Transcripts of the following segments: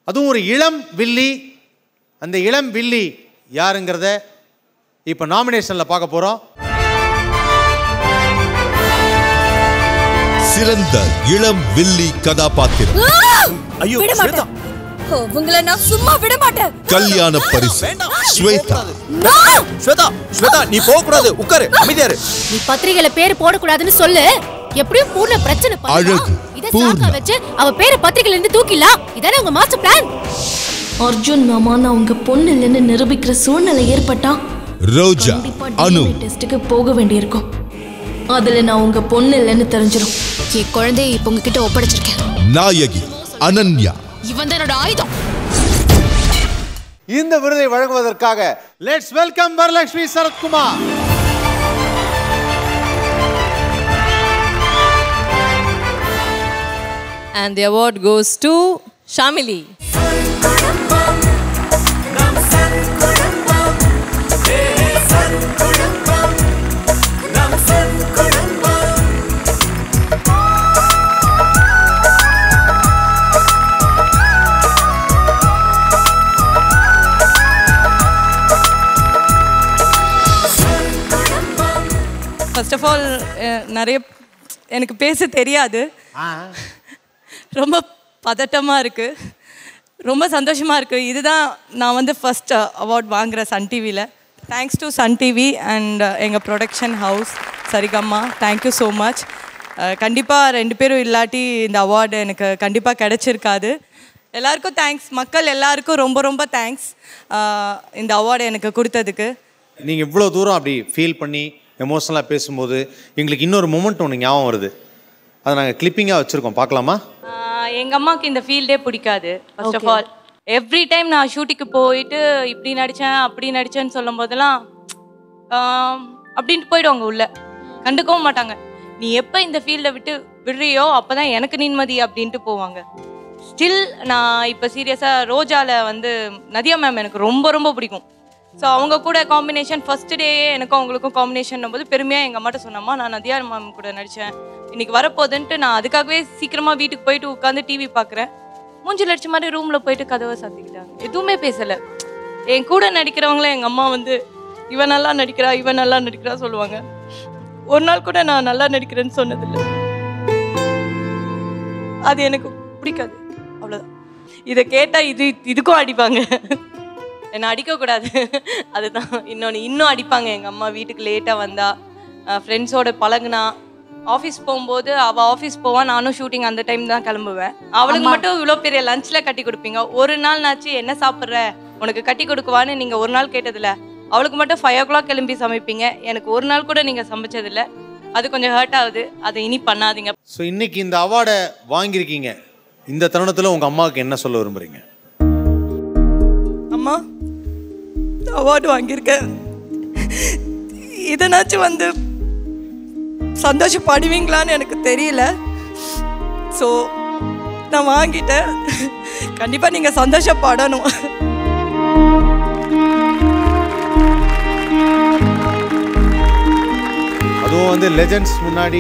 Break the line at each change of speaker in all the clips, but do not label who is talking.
அதுவும் ஒரு இளம் வில்லி அந்த இளம் வில்லி யாருங்கிறத இப்போ நாமினேஷனில் பார்க்க போகிறோம்
சிறந்த இளம் வில்லி கதாபாத்திரம்
ஐயோ
விட மாட்டேன் ஓ, உங்களை நான் சும்மா விட மாட்டேன்
கல்யாண பரிசு ஸ்வேதா
No!
ஸ்வேதா ஸ்வேதா நீ போக கூடாது உட்காரு அமைதியா இரு
நீ பத்திரிகையில பேர் போடக்கூடாதுன்னு சொல்லு எப்படியும் பூர்ண பிரச்சனை பண்ணுவா.
அழகு,
இத
பூர்ண.
சாக்கா வச்சு அவ பேரை பத்திரிகையில இருந்து தூக்கிலாம் இதானே உங்க மாஸ்டர் பிளான்
அர்ஜுன் மாமா நான் உங்க பொண்ணு இல்லைன்னு நிரூபிக்கிற சூழ்நிலை ஏற்பட்டா
ரோஜா
கண்டிப்பா
அனு
DNA டெஸ்ட்டுக்கு போக வேண்டியிருக்கும் அதுல நான் உங்க பொண்ணு இல்லைன்னு தெரிஞ்சிடும்
என் குழந்தைய இப்ப உங்ககிட்ட ஒப்படைச்சிருக்கேன்
நாயகி அனன்யா
இவன் தான் என்னோட ஆயுதம்
இந்த விருதை வழங்குவதற்காக let's welcome Varalaxmi Sarathkumar
And the award goes to Shamili. First of all நிறைய எனக்கு பேச தெரியாது ரொம்ப பதட்டமாக இருக்குது ரொம்ப சந்தோஷமாக இருக்குது இதுதான் நான் வந்து ஃபர்ஸ்ட் அவார்ட் வாங்குகிறேன் சன் டிவியில் thanks to Sun TV and எங்கள் production house Sarigama thank you so much கண்டிப்பாக ரெண்டு பேரும் இல்லாட்டி இந்த அவார்டு எனக்கு கண்டிப்பாக கிடைச்சிருக்காது எல்லாருக்கும் தேங்க்ஸ் மக்கள் எல்லாருக்கும் ரொம்ப ரொம்ப தேங்க்ஸ் இந்த அவார்டு எனக்கு கொடுத்ததுக்கு
நீங்கள் இவ்வளோ தூரம் அப்படி ஃபீல் பண்ணி எமோஷனலாக பேசும்போது எங்களுக்கு இன்னொரு மூமெண்ட் ஒன்று ஞாபகம் வருது அதை நாங்கள் கிளிப்பிங்காக வச்சுருக்கோம் பார்க்கலாமா
எங்கள் அம்மாவுக்கு இந்த ஃபீல்டே பிடிக்காது first of all every time நான் ஷூட்டிங்க்கு போயிட்டு இப்படி நடித்தேன் அப்படி நடித்தேன்னு சொல்லும் போதெல்லாம் ஆம், அப்படின்ட்டு போயிடுவாங்க உள்ள கண்டுக்கவும் மாட்டாங்க நீ எப்போ இந்த ஃபீல்டை விட்டு விடுறியோ அப்போ தான் எனக்கு நிம்மதி அப்படின்ட்டு போவாங்க ஸ்டில் நான் இப்போ சீரியஸாக ரோஜாவில் வந்து நதியா மேம் எனக்கு ரொம்ப ரொம்ப பிடிக்கும் ஸோ அவங்க கூட காம்பினேஷன் ஃபர்ஸ்ட் டேயே எனக்கும் அவங்களுக்கும் காம்பினேஷன் போது பெருமையாக எங்கள் அம்மாட்ட சொன்னம்மா நான் நதியா மேம் கூட நடித்தேன் இன்னைக்கு வரப்போகுதுன்ட்டு நான் அதுக்காகவே சீக்கிரமாக வீட்டுக்கு போயிட்டு உட்காந்து டிவி பார்க்குறேன் மூஞ்சில் அடிச்ச மாதிரி ரூமில் போயிட்டு கதவை சாத்திக்கிட்டாங்க எதுவுமே பேசலை என் கூட நடிக்கிறவங்கள எங்கள் அம்மா வந்து இவன் நல்லா நடிக்கிறா இவன் நல்லா நடிக்கிறா சொல்லுவாங்க ஒரு நாள் கூட நான் நல்லா நடிக்கிறேன்னு சொன்னதில்லை அது எனக்கு பிடிக்காது அவ்வளோதான் இதை கேட்டால் இது இதுக்கும் அடிப்பாங்க என்னை அடிக்கக்கூடாது அதுதான் இன்னொன்று இன்னும் அடிப்பாங்க எங்கள் அம்மா வீட்டுக்கு லேட்டாக வந்தா ஃப்ரெண்ட்ஸோட பழகுனா ஆஃபீஸ் போகும்போது அவள் ஆஃபீஸ் போவா நானும் ஷூட்டிங் அந்த டைம் தான் கிளம்புவேன் அவளுக்கு மட்டும் இவ்வளோ பெரிய லஞ்சில் கட்டி கொடுப்பீங்க ஒரு நாள் நாச்சு என்ன சாப்பிட்ற உனக்கு கட்டி கொடுக்குவான்னு நீங்கள் ஒரு நாள் கேட்டதில்ல அவளுக்கு மட்டும் ஃபைவ் ஓ கிளாக் கிளம்பி சமைப்பீங்க எனக்கு ஒரு நாள் கூட நீங்கள் சமைச்சதில்ல அது கொஞ்சம் ஹர்ட் ஆகுது அதை இனி பண்ணாதீங்க
ஸோ இன்னைக்கு இந்த அவார்டை வாங்கியிருக்கீங்க இந்த தருணத்தில் உங்கள் அம்மாவுக்கு என்ன சொல்ல விரும்புகிறீங்க
அம்மா அவார்டு வாங்கியிருக்கேன் இதனாச்சும் வந்து சந்தோஷப்படுவீங்களான்னு எனக்கு தெரியல ஸோ நான் வாங்கிட்டேன் கண்டிப்பாக நீங்கள் சந்தோஷப்படணும்
அதுவும் வந்து லெஜெண்ட்ஸ் முன்னாடி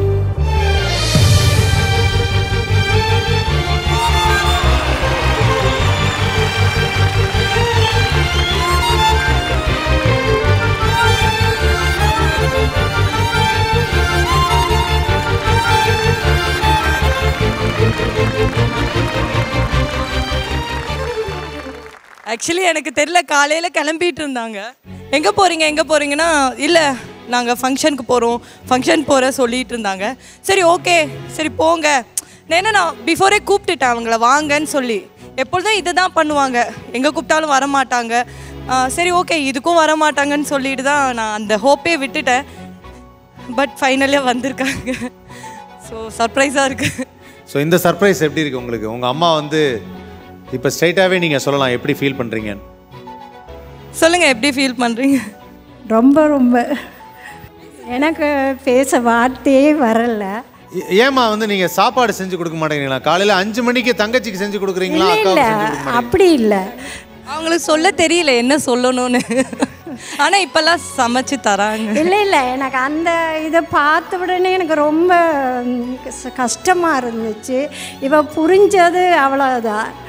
ஆக்சுவலி எனக்கு தெரியல காலையில் கிளம்பிட்டு இருந்தாங்க எங்கே போகிறீங்க எங்கே போகிறீங்கன்னா இல்லை நாங்கள் ஃபங்க்ஷனுக்கு போகிறோம் ஃபங்க்ஷன் போகிற சொல்லிட்டு இருந்தாங்க சரி ஓகே சரி போங்க ஏன்னா நான் பிஃபோரே கூப்பிட்டுட்டேன் அவங்கள வாங்கன்னு சொல்லி எப்பொழுதும் இதை தான் பண்ணுவாங்க எங்கே கூப்பிட்டாலும் வர மாட்டாங்க ஆ, சரி ஓகே இதுக்கும் வர மாட்டாங்கன்னு சொல்லிட்டு தான் நான் அந்த ஹோப்பே விட்டுட்டேன் பட் ஃபைனலியாக வந்திருக்காங்க ஸோ சர்ப்ரைஸாக இருக்குது
ஸோ இந்த சர்ப்ரைஸ் எப்படி இருக்கு உங்களுக்கு உங்கள் அம்மா வந்து இப்போ ஸ்ட்ரைட்டாகவே நீங்கள் சொல்லலாம் எப்படி ஃபீல் பண்ணுறீங்கன்னு
சொல்லுங்கள் எப்படி ஃபீல் பண்ணுறீங்க
ரொம்ப ரொம்ப எனக்கு பேச வார்த்தையே வரல
ஏ- ஏம்மா வந்து நீங்கள் சாப்பாடு செஞ்சு கொடுக்க மாட்டேங்கிறீங்களா காலையில் அஞ்சு மணிக்கு தங்கச்சிக்கு செஞ்சு கொடுக்குறீங்களா
இல்லை இல்லை
அக்காவுக்கு செஞ்சு கொடுக்க
அப்படி இல்லை
அவங்களுக்கு சொல்ல தெரியல என்ன சொல்லணும்னு ஆனா இப்பெல்லாம் சமைச்சு தராங்க
இல்லை இல்லை எனக்கு அந்த இதை பார்த்த உடனே எனக்கு ரொம்ப ம், கஷ்ட- கஷ்டமா இருந்துச்சு இவ புரிஞ்சது அவ்வளோதான்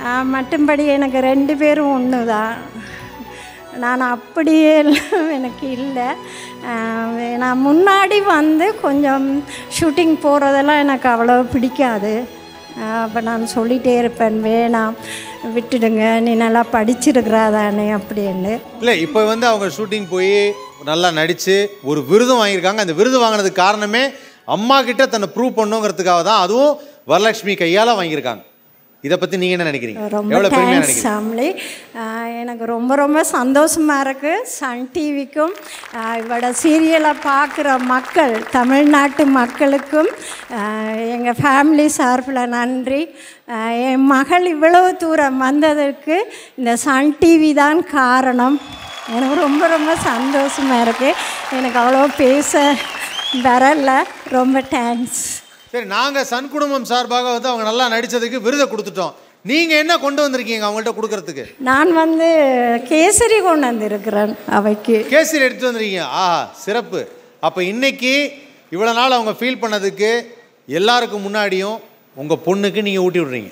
ஆஹ் மற்றும்படி எனக்கு ரெண்டு பேரும் ஒன்று தான் நான் அப்படியே எல்லாம் எனக்கு இல்லை ஆஹ் நான் முன்னாடி வந்து கொஞ்சம் ஷூட்டிங் போகிறதெல்லாம் எனக்கு அவ்வளோ பிடிக்காது அப்போ நான் சொல்லிகிட்டே இருப்பேன் வேணாம் விட்டுடுங்க நீ நல்லா படிச்சிருக்கிறா தானே அப்படின்னு
இல்லை இப்போ வந்து அவங்க ஷூட்டிங் போய் நல்லா நடித்து ஒரு விருதும் வாங்கியிருக்காங்க அந்த விருது வாங்கினதுக்கு காரணமே அம்மா கிட்ட தன்னை ப்ரூவ் பண்ணுங்கிறதுக்காக தான் அதுவும் வரலட்சுமி கையால் வாங்கியிருக்காங்க இதை பற்றி நீங்கள் என்ன நினைக்கிறீங்க
ரொம்ப
எவ்வளோ பெருமையாக
தேங்க்ஸ்
நினைக்கிறீங்க
ஃபேமிலி எனக்கு ரொம்ப ரொம்ப சந்தோஷமாக இருக்குது சன் டிவிக்கும் இவட சீரியலை பார்க்குற மக்கள் தமிழ்நாட்டு மக்களுக்கும் எங்கள் ஃபேமிலி சார்பில் நன்றி ஆஹ் என் மகள் இவ்வளவு தூரம் வந்ததற்கு இந்த சன் டிவி தான் காரணம் எனக்கு ரொம்ப ரொம்ப சந்தோஷமாக இருக்குது எனக்கு அவ்வளோ பேச வரல ரொம்ப தேங்க்ஸ்
சரி நாங்கள் சன் குடும்பம் சார்பாக வந்து அவங்க நல்லா நடித்ததுக்கு விருதை கொடுத்துட்டோம் நீங்கள் என்ன கொண்டு வந்திருக்கீங்க அவங்கள்ட்ட கொடுக்கறதுக்கு
நான் வந்து கேசரி கொண்டு வந்திருக்கிறேன் அவைக்கு
கேசரி எடுத்து வந்திருக்கீங்க ஆஹா சிறப்பு அப்போ இன்னைக்கு இவ்வளோ நாள் அவங்க ஃபீல் பண்ணதுக்கு எல்லாருக்கும் முன்னாடியும் உங்கள் பொண்ணுக்கு நீங்கள் ஊட்டி விட்றீங்க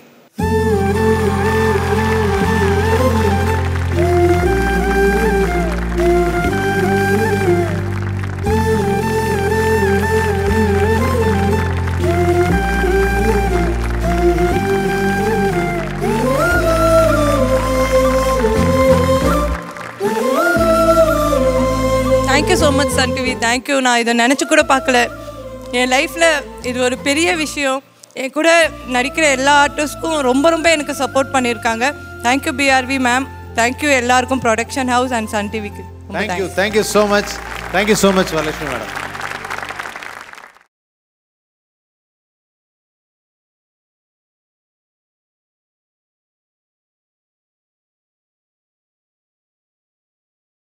thank you so much Sun TV thank you நான் இதை நினச்சி கூட பார்க்கல என் லைஃப்பில் இது ஒரு பெரிய விஷயம் என் கூட நடிக்கிற எல்லா ஆர்டிஸ்ட்க்கும் ரொம்ப ரொம்ப எனக்கு சப்போர்ட் பண்ணியிருக்காங்க தேங்க்யூ பிஆர்வி மேம் தேங்க்யூ எல்லாருக்கும் ப்ரொடக்ஷன் ஹவுஸ் அண்ட் சன் டிவிக்கு
thank you thank you so much thank you so much Varalaxmi madam